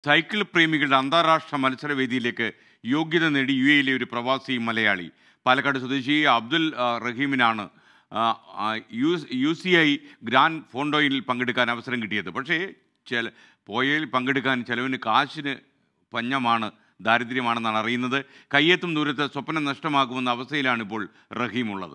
cycle പ്രേമികളുടെ അന്താരാഷ്ട്ര മത്സരവേദിയിലേക്ക് യോഗ്യത നേടി യു എയിലെ ഒരു പ്രവാസി മലയാളി പാലക്കാട് സ്വദേശി അബ്ദുൽ ആ, റഹീമിനാണ് ആ, ആ, U U C I grand ഫോണ്ടോയിൽ പങ്കെടുക്കാൻ അവസരം കിട്ടിയത് പക്ഷേ ചില പോയയിൽ പങ്കെടുക്കാൻ ചിലവിന് കാശിന് പഞ്ഞമാണ് ദാരിദ്ര്യമാണെന്നാണ് അറിയുന്നത് കയ്യെത്തും ദൂരത്ത് സ്വപ്നം നഷ്ടമാകുമെന്ന അവസ്ഥയിലാണ് ഇപ്പോൾ റഹീം ഉള്ളത്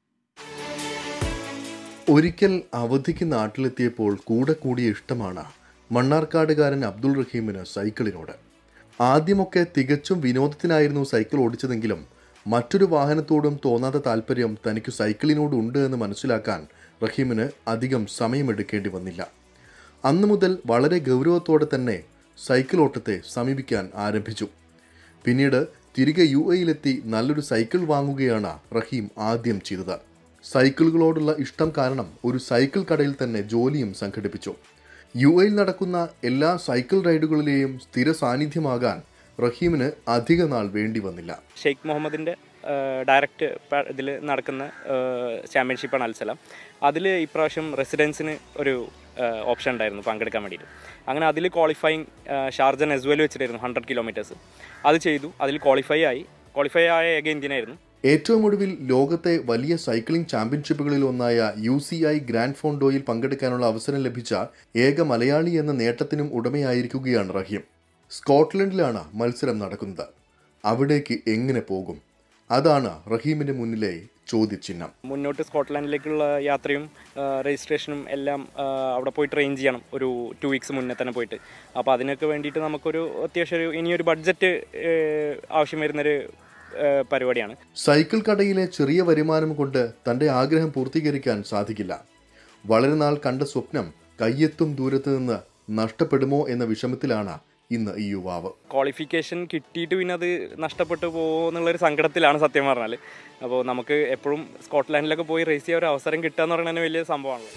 ഒരിക്കൽ അവധിക്ക് നാട്ടിലെത്തിയപ്പോൾ കൂടെ കൂടിയ ഇഷ്ടമാണ് മണ്ണാർക്കാടുകാരൻ അബ്ദുൾ റഹീമിന് സൈക്കിളിനോട് ആദ്യമൊക്കെ തികച്ചും വിനോദത്തിനായിരുന്നു സൈക്കിൾ ഓടിച്ചതെങ്കിലും മറ്റൊരു വാഹനത്തോടും തോന്നാത്ത താല്പര്യം തനിക്ക് സൈക്കിളിനോട് ഉണ്ട് എന്ന് മനസ്സിലാക്കാൻ റഹീമിന് അധികം സമയമെടുക്കേണ്ടി വന്നില്ല അന്നു മുതൽ വളരെ ഗൗരവത്തോടെ തന്നെ സൈക്കിൾ ഓട്ടത്തെ സമീപിക്കാൻ ആരംഭിച്ചു പിന്നീട് തിരികെ യു എയിലെത്തി നല്ലൊരു സൈക്കിൾ വാങ്ങുകയാണ് റഹീം ആദ്യം ചെയ്തത് സൈക്കിളുകളോടുള്ള ഇഷ്ടം കാരണം ഒരു സൈക്കിൾ കടയിൽ തന്നെ ജോലിയും സംഘടിപ്പിച്ചു യു എയിൽ നടക്കുന്ന എല്ലാ സൈക്കിൾ റൈഡുകളിലെയും സ്ഥിര സാന്നിധ്യമാകാൻ റഹീമിന് അധിക നാൾ വേണ്ടി വന്നില്ല ഷെയ്ഖ് മുഹമ്മദിൻ്റെ ഡയറക്റ്റ് ഇതിൽ നടക്കുന്ന ചാമ്പ്യൻഷിപ്പാണ് അൽസലാം അതിൽ ഇപ്രാവശ്യം റെസിഡൻസിന് ഒരു ഓപ്ഷൻ ഉണ്ടായിരുന്നു പങ്കെടുക്കാൻ വേണ്ടിയിട്ട് അങ്ങനെ അതിൽ ക്വാളിഫയിങ് ഷാർജ നെസ്വൽ വെച്ചിട്ടായിരുന്നു ഹൺഡ്രഡ് കിലോമീറ്റേഴ്സ് അത് ചെയ്തു അതിൽ ക്വാളിഫൈ ആയി ക്വാളിഫൈ ആയ ഏക ഇന്ത്യനായിരുന്നു ഏറ്റവും ഒടുവിൽ ലോകത്തെ വലിയ സൈക്ലിംഗ് ചാമ്പ്യൻഷിപ്പുകളിൽ ഒന്നായ യു സി ഐ ഗ്രാൻഡ് ഫോണ്ടോയിൽ പങ്കെടുക്കാനുള്ള അവസരം ലഭിച്ച ഏക മലയാളി എന്ന നേട്ടത്തിനും ഉടമയായിരിക്കുകയാണ് റഹീം സ്കോട്ട്ലൻഡിലാണ് മത്സരം നടക്കുന്നത് അവിടേക്ക് എങ്ങനെ പോകും അതാണ് റഹീമിന്റെ മുന്നിലെ ചോദ്യചിഹ്നം മുന്നോട്ട് സ്കോട്ട്ലാൻഡിലേക്കുള്ള യാത്രയും രജിസ്ട്രേഷനും എല്ലാം ആ, അവിടെ പോയി ട്രെയിൻ ചെയ്യണം ഒരു ടു വീക്സ് മുന്നേ തന്നെ പോയിട്ട് അപ്പോൾ അതിനൊക്കെ വേണ്ടിയിട്ട് നമുക്കൊരു അത്യാവശ്യം ഒരു ഇനിയൊരു ബഡ്ജറ്റ് ആവശ്യം വരുന്നൊരു ആ, പരിപാടിയാണ് സൈക്കിൾ കടയിലെ ചെറിയ വരുമാനം കൊണ്ട് തന്റെ ആഗ്രഹം പൂർത്തീകരിക്കാൻ സാധിക്കില്ല വളരെ നാൾ കണ്ട സ്വപ്നം കയ്യെത്തും ദൂരത്ത് നിന്ന് നഷ്ടപ്പെടുമോ എന്ന വിഷമത്തിലാണ് ഇന്ന് ഈ യുവാവ് ക്വാളിഫിക്കേഷൻ കിട്ടിയിട്ട് പിന്നെ അത് നഷ്ടപ്പെട്ടു പോകുമോ എന്നുള്ളൊരു സങ്കടത്തിലാണ് സത്യം പറഞ്ഞാൽ അപ്പോൾ നമുക്ക് എപ്പോഴും സ്കോട്ട്ലാൻഡിലൊക്കെ പോയി റേസ് ചെയ്യാൻ ഒരു അവസരം കിട്ടുക എന്ന് പറയുന്നത് വലിയ സംഭവമാണല്ലോ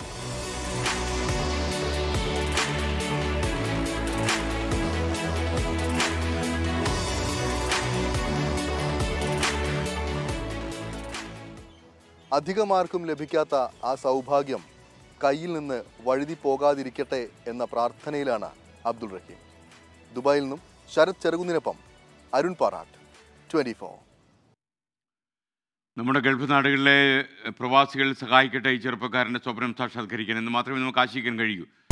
അധികമാർക്കും ലഭിക്കാത്ത ആ സൗഭാഗ്യം കയ്യിൽ നിന്ന് വഴുതി പോകാതിരിക്കട്ടെ എന്ന പ്രാർത്ഥനയിലാണ് അബ്ദുൾ റഹീം ദുബായിൽ നിന്നും ശരത് ചെറുകുന്നിനൊപ്പം അരുൺ പാറാട്ട് ട്വന്റി ഫോർ നമ്മുടെ ഗൾഫ് നാടുകളിലെ പ്രവാസികൾ സഹായിക്കട്ടെ ഈ ചെറുപ്പക്കാരൻ്റെ സ്വപ്നം സാക്ഷാത്കരിക്കാൻ എന്ന് മാത്രമേ നമുക്ക് ആശിക്കാൻ കഴിയൂ